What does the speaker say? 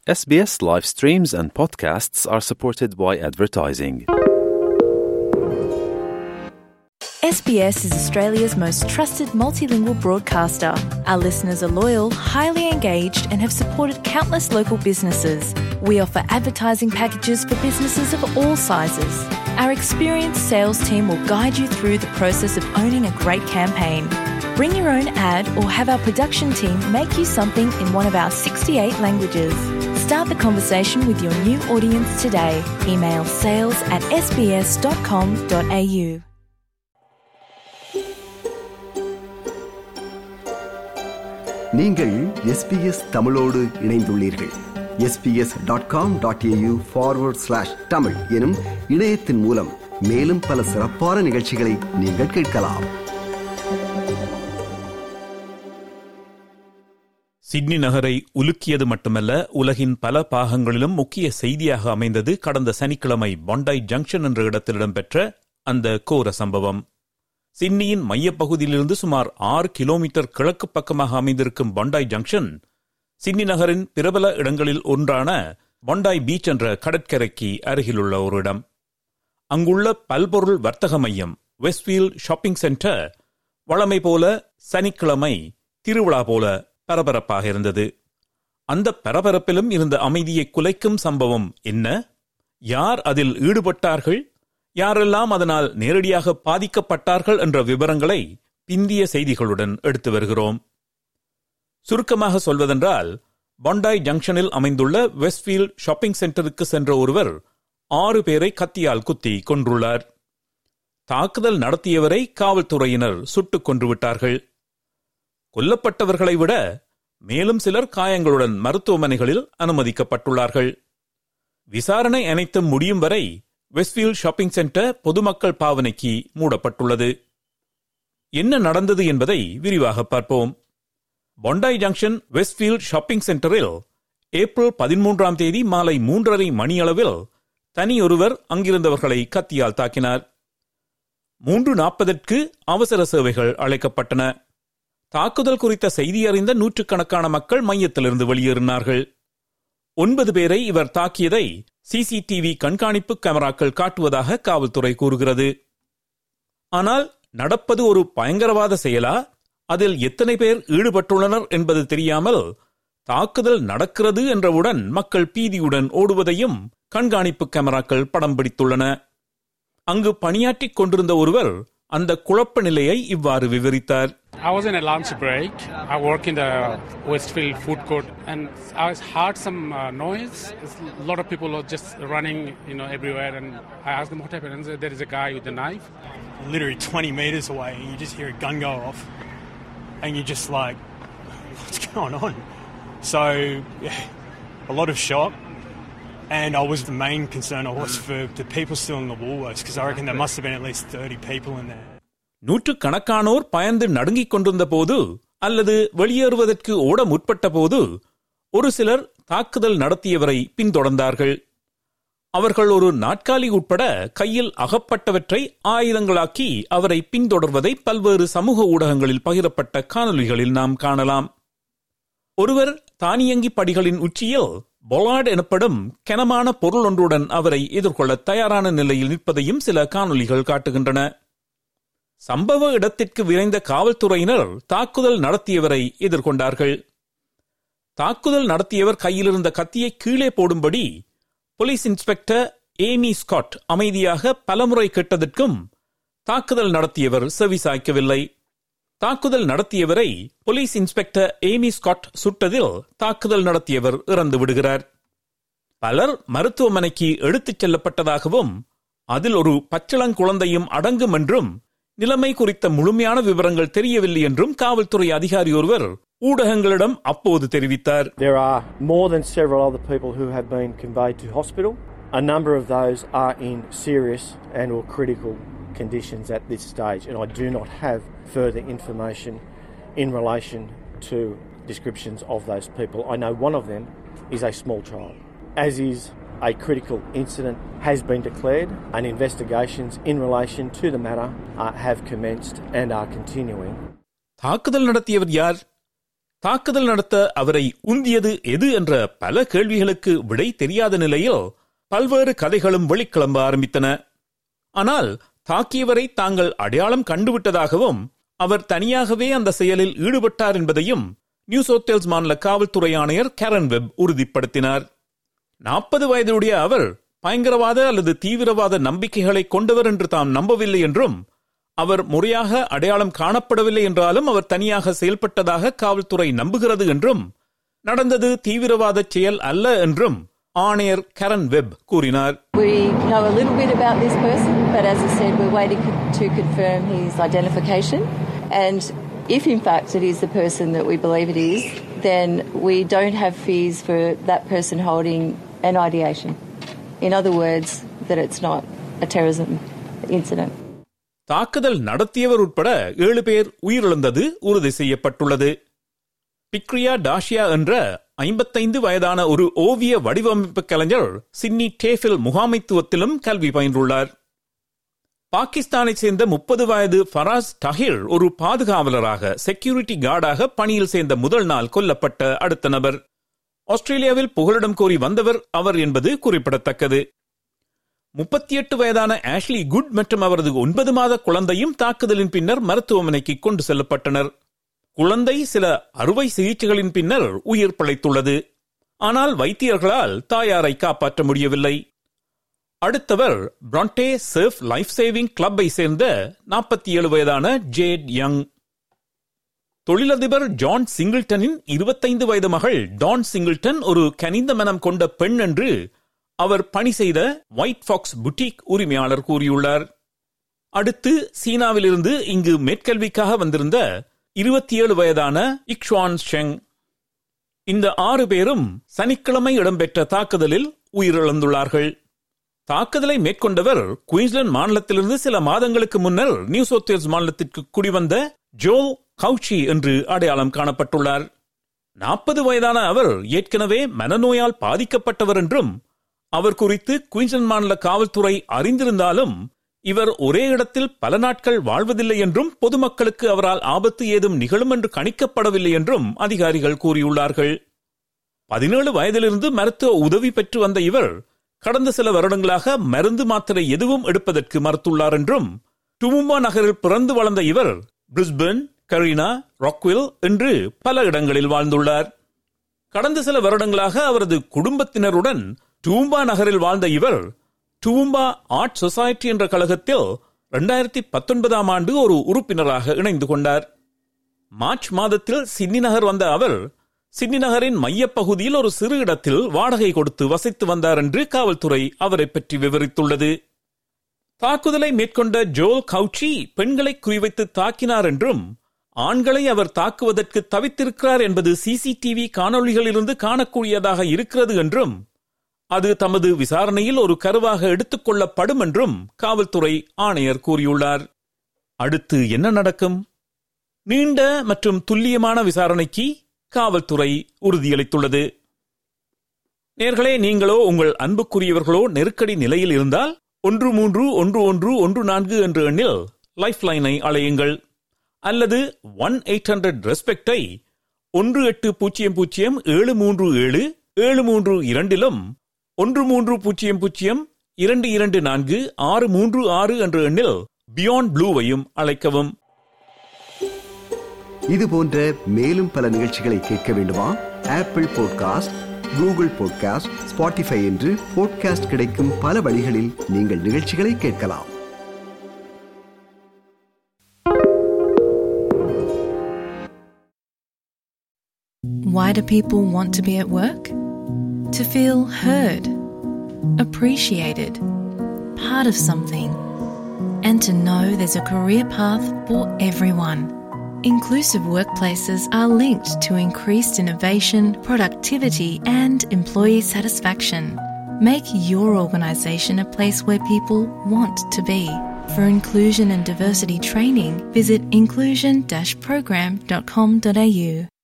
SBS live streams and podcasts are supported by advertising. SBS is Australia's most trusted multilingual broadcaster. Our listeners are loyal, highly engaged, and have supported countless local businesses. We offer advertising packages for businesses of all sizes. Our experienced sales team will guide you through the process of owning a great campaign. Bring your own ad or have our production team make you something in one of our 68 languages. Start the conversation with your new audience today. Email sales at sbs.com.au. நீங்கள் SBS தமிழோடு இணைந்துள்ளீர்கள் SBS dot com dot AU forward slash Tamil எனும் இணையத்தின் மூலம் மேலும் பல சிறப்பான நிகழ்ச்சிகளை நீங்கள் கேட்கலாம் சிட்னி நகரை உலுக்கியது மட்டுமல்ல உலகின் பல பாகங்களிலும் முக்கிய செய்தியாக அமைந்தது கடந்த சனிக்கிழமை பொண்டாய் ஜங்ஷன் என்ற இடத்தில் இடம்பெற்ற அந்த கோர சம்பவம் சிட்னியின் மையப்பகுதியிலிருந்து சுமார் ஆறு கிலோமீட்டர் கிழக்கு பக்கமாக அமைந்திருக்கும் பொண்டாய் ஜங்ஷன் சிட்னி நகரின் பிரபல இடங்களில் ஒன்றான பொண்டாய் பீச் என்ற கடற்கரைக்கு அருகிலுள்ள ஒரு இடம் அங்குள்ள பல்பொருள் வர்த்தக மையம் வெஸ்ட்ஃபீல்ட் ஷாப்பிங் சென்டர் வழமை போல சனிக்கிழமை திருவிழா போல பரபரப்பாக இருந்தது அந்த பரபரப்பிலும் இருந்த அமைதியை குலைக்கும் சம்பவம் என்ன யார் அதில் ஈடுபட்டார்கள் யாரெல்லாம் அதனால் நேரடியாக பாதிக்கப்பட்டார்கள் என்ற விவரங்களை பிந்திய செய்திகளுடன் எடுத்து வருகிறோம் சுருக்கமாக சொல்வதென்றால் பொண்டாய் ஜங்ஷனில் அமைந்துள்ள வெஸ்ட்ஃபீல்ட் ஷாப்பிங் சென்டருக்கு சென்ற ஒருவர் ஆறு பேரை கத்தியால் குத்தி கொன்றுள்ளார் தாக்குதல் நடத்தியவரை காவல்துறையினர் சுட்டுக் கொன்றுவிட்டார்கள் கொல்லப்பட்டவர்களை விட மேலும் சிலர் காயங்களுடன் மருத்துவமனைகளில் அனுமதிக்கப்பட்டுள்ளார்கள் விசாரணை அனைத்தும் முடியும் வரை வெஸ்ட்ஃபீல்ட் ஷாப்பிங் சென்டர் பொதுமக்கள் பாவனைக்கு மூடப்பட்டுள்ளது என்ன நடந்தது என்பதை விரிவாக பார்ப்போம் பொண்டாய் ஜங்ஷன் வெஸ்ட்ஃபீல்ட் ஷாப்பிங் சென்டரில் ஏப்ரல் பதிமூன்றாம் தேதி மாலை மூன்றரை மணியளவில் தனியொருவர் அங்கிருந்தவர்களை கத்தியால் தாக்கினார் மூன்று நாற்பதற்கு அவசர சேவைகள் அழைக்கப்பட்டன தாக்குதல் குறித்த செய்தி அறிந்த நூற்றுக்கணக்கான மக்கள் மையத்திலிருந்து வெளியேறினார்கள் ஒன்பது பேரை இவர் தாக்கியதை சிசிடிவி கண்காணிப்பு கேமராக்கள் காட்டுவதாக காவல்துறை கூறுகிறது ஆனால் நடப்பது ஒரு பயங்கரவாத செயலா அதில் எத்தனை பேர் ஈடுபட்டுள்ளனர் என்பது தெரியாமல் தாக்குதல் நடக்கிறது என்றவுடன் மக்கள் பீதியுடன் ஓடுவதையும் கண்காணிப்பு கேமராக்கள் படம் பிடித்துள்ளன அங்கு பணியாற்றிக் கொண்டிருந்த ஒருவர் அந்த குழப்ப நிலையை இவ்வாறு விவரித்தார் I was in a lunch break. I work in the Westfield food court, and I heard some uh, noise. A lot of people are just running, you know, everywhere. And I asked them what happened, and said, there is a guy with a knife. literally 20 meters away and you just hear a gun go off and you're just like what's going on so yeah, a lot of shock and I was the main concern I was for the people still in the Woolworths because I reckon there must have been at least 30 people in there நூற்றுக்கணக்கானோர் பயந்து நடுங்கிக் கொண்டிருந்த போது அல்லது வெளியேறுவதற்கு ஓட முற்பட்ட போது ஒரு சிலர் தாக்குதல் நடத்தியவரை பின்தொடர்ந்தார்கள் அவர்கள் ஒரு நாட்காலி உட்பட கையில் அகப்பட்டவற்றை ஆயுதங்களாக்கி அவரை பின்தொடர்வதை பல்வேறு சமூக ஊடகங்களில் பகிரப்பட்ட காணொலிகளில் நாம் காணலாம் ஒருவர் தானியங்கி படிகளின் உச்சியில் பொலாட் எனப்படும் கனமான பொருள் ஒன்றுடன் அவரை எதிர்கொள்ள தயாரான நிலையில் நிற்பதையும் சில காணொலிகள் காட்டுகின்றன சம்பவ இடத்திற்கு விரைந்த காவல்துறையினர் தாக்குதல் நடத்தியவரை எதிர்கொண்டார்கள் தாக்குதல் நடத்தியவர் கையிலிருந்த கத்தியை கீழே போடும்படி போலீஸ் இன்ஸ்பெக்டர் ஏமி ஸ்காட் அமைதியாக பலமுறை கேட்டதற்கும் தாக்குதல் நடத்தியவர் செவிசாய்க்கவில்லை தாக்குதல் நடத்தியவரை போலீஸ் இன்ஸ்பெக்டர் ஏமி ஸ்காட் சுட்டதில் தாக்குதல் நடத்தியவர் இறந்து விடுகிறார் பலர் மருத்துவமனைக்கு எடுத்துச் செல்லப்பட்டதாகவும் அதில் ஒரு பச்சிளங்குழந்தையும் அடங்கும் என்றும் நிலைமை குறித்த முழுமையான விவரங்கள் தெரியவில்லை என்றும் காவல்துறை அதிகாரி ஒருவர் ஊடகங்களிடம் அப்போது தெரிவித்தார் There are more than several other people who have been conveyed to hospital. A number of those are in serious and or critical conditions at this stage and I do not have further information in relation to descriptions of those people. I know one of them is a small child. As is a critical incident has been declared and investigations in relation to the matter uh, have commenced and are continuing. தாக்குதல் நடத்தியவர் யார் தாக்குதல் நடத்த அவரை உந்தியது எது என்ற பல கேள்விகளுக்கு விடை தெரியாத நிலையில் பல்வேறு கதைகளும் வெளிக்கிளம்ப ஆரம்பித்தன ஆனால் தாக்கியவரை தாங்கள் அடையாளம் கண்டுவிட்டதாகவும் அவர் தனியாகவே அந்த செயலில் ஈடுபட்டார் என்பதையும் நியூ சோத்தேல்ஸ் மாநில காவல்துறை ஆணையர் கேரன் வெப் உறுதிப்படுத்தினார் நாற்பது வயதுடைய அவர் பயங்கரவாத அல்லது தீவிரவாத நம்பிக்கைகளை கொண்டவர் என்று தாம் நம்பவில்லை என்றும் அவர் முறையாக அடையாளம் காணப்படவில்லை என்றாலும் அவர் தனியாக செயல்பட்டதாக காவல்துறை நம்புகிறது என்றும் நடந்தது தீவிரவாத செயல் அல்ல என்றும் ஆணையர் கரன் வெப் கூறினார் We know a little bit about this person, but as I said, we're waiting to confirm his identification. And if in fact it is the person that we believe it is, then we don't have fears for that person holding an ideation. In other words, that it's not a terrorism incident. தாக்குதல் நடத்தியவர் உட்பட ஏழு பேர் உயிரிழந்தது உறுதி செய்யப்பட்டுள்ளது பிக்ரியா டாஷியா என்ற ஐம்பத்தைந்து வயதான ஒரு ஓவிய வடிவமைப்பு கலைஞர் சிட்னி டேஃபில் முகாமைத்துவத்திலும் கல்வி பயின்றுள்ளார் பாகிஸ்தானைச் சேர்ந்த முப்பது வயது ஃபராஸ் டஹிர் ஒரு பாதுகாவலராக செக்யூரிட்டி கார்டாக பணியில் சேர்ந்த முதல் நாள் கொல்லப்பட்ட அடுத்த நபர் ஆஸ்திரேலியாவில் புகலிடம் கோரி வந்தவர் அவர் என்பது குறிப்பிடத்தக்கது முப்பத்தி எட்டு வயதான ஆஷ்லி குட் மற்றும் அவரது ஒன்பது மாத குழந்தையும் தாக்குதலின் பின்னர் மருத்துவமனைக்கு கொண்டு செல்லப்பட்டனர் குழந்தை சில அறுவை சிகிச்சைகளின் பின்னர் உயிர் பிழைத்துள்ளது ஆனால் வைத்தியர்களால் தாயாரை காப்பாற்ற முடியவில்லை அடுத்தவர் பிராண்டே சர்ஃப் லைஃப் சேவிங் கிளப்பை சேர்ந்த நாற்பத்தி ஏழு வயதான ஜேட் யங் தொழிலதிபர் ஜான் சிங்கிள்டனின் இருபத்தைந்து வயது மகள் டான் சிங்கிள்டன் ஒரு கனிந்த மனம் கொண்ட பெண் என்று அவர் பணி செய்த ஒயிட் ஃபாக்ஸ் புட்டிக் உரிமையாளர் கூறியுள்ளார் அடுத்து சீனாவிலிருந்து இங்கு மேற்கல்விக்காக வந்திருந்த இருபத்தி ஏழு வயதான இக்ஷுவான் ஷெங் இந்த ஆறு பேரும் சனிக்கிழமை இடம்பெற்ற தாக்குதலில் உயிரிழந்துள்ளார்கள் தாக்குதலை மேற்கொண்டவர் குயின்ஸ்லாந்து மாநிலத்திலிருந்து சில மாதங்களுக்கு முன்னர் நியூ சவுத் மாநிலத்திற்கு குடிவந்த ஜோல் கவுச்சி என்று அடையாளம் காணப்பட்டுள்ளார் நாற்பது வயதான அவர் ஏற்கனவே மனநோயால் பாதிக்கப்பட்டவர் என்றும் அவர் குறித்து குயின்ஸ்லாந்து மாநில காவல்துறை அறிந்திருந்தாலும் இவர் ஒரே இடத்தில் பல நாட்கள் வாழ்வதில்லை என்றும் பொதுமக்களுக்கு அவரால் ஆபத்து ஏதும் நிகழும் என்று கணிக்கப்படவில்லை என்றும் அதிகாரிகள் கூறியுள்ளார்கள் பதினேழு வயதிலிருந்து மருத்துவ உதவி பெற்று வந்த இவர் கடந்த சில வருடங்களாக மருந்து மாத்திரை எதுவும் எடுப்பதற்கு மறுத்துள்ளார் என்றும் டுமும்பா நகரில் பிறந்து வளர்ந்த இவர் பிரிஸ்பன் கரீனா ராக்வில் என்று பல இடங்களில் வாழ்ந்துள்ளார் கடந்த சில வருடங்களாக அவரது குடும்பத்தினருடன் டூம்பா நகரில் வாழ்ந்த இவர் டூம்பா ஆர்ட் சொசைட்டி என்ற கழகத்தில் இரண்டாயிரத்தி பத்தொன்பதாம் ஆண்டு ஒரு உறுப்பினராக இணைந்து கொண்டார் மார்ச் மாதத்தில் சிட்னி நகர் வந்த அவர் சிட்னி நகரின் மையப்பகுதியில் ஒரு சிறு இடத்தில் வாடகை கொடுத்து வசித்து வந்தார் என்று காவல்துறை அவரை பற்றி விவரித்துள்ளது தாக்குதலை மேற்கொண்ட ஜோல் கவுச்சி பெண்களை குறிவைத்து தாக்கினார் என்றும் ஆண்களை அவர் தாக்குவதற்கு தவித்திருக்கிறார் என்பது சிசிடிவி காணொளிகளிலிருந்து காணக்கூடியதாக இருக்கிறது என்றும் அது தமது விசாரணையில் ஒரு கருவாக எடுத்துக் கொள்ளப்படும் என்றும் காவல்துறை ஆணையர் கூறியுள்ளார் அடுத்து என்ன நடக்கும் நீண்ட மற்றும் துல்லியமான விசாரணைக்கு காவல்துறை உறுதியளித்துள்ளது நேர்களே நீங்களோ உங்கள் அன்புக்குரியவர்களோ நெருக்கடி நிலையில் இருந்தால் ஒன்று மூன்று ஒன்று ஒன்று ஒன்று நான்கு என்ற எண்ணில் லைஃப் லைனை அழையுங்கள் அல்லது ஒன் எயிட் ஹண்ட்ரட் ரெஸ்பெக்டை ஒன்று எட்டு பூஜ்ஜியம் பூஜ்ஜியம் ஏழு மூன்று ஏழு ஏழு மூன்று இரண்டிலும் ஒன்று மூன்று பூஜ்ஜியம் பூஜ்ஜியம் இரண்டு இரண்டு நான்கு ஆறு மூன்று ஆறு என்ற எண்ணில் பியாண்ட் ப்ளூவையும் அழைக்கவும் இது போன்ற மேலும் பல நிகழ்ச்சிகளை கேட்க வேண்டுமா Apple podcast Google podcast Spotify என்று பாட்காஸ்ட் கிடைக்கும் பல வழிகளில் நீங்கள் நிகழ்ச்சிகளை கேட்கலாம் Why do people want to be at work? To feel heard, appreciated, part of something, and to know there's a career path for everyone. Inclusive workplaces are linked to increased innovation, productivity, and employee satisfaction. Make your organisation a place where people want to be. For inclusion and diversity training, visit inclusion-program.com.au.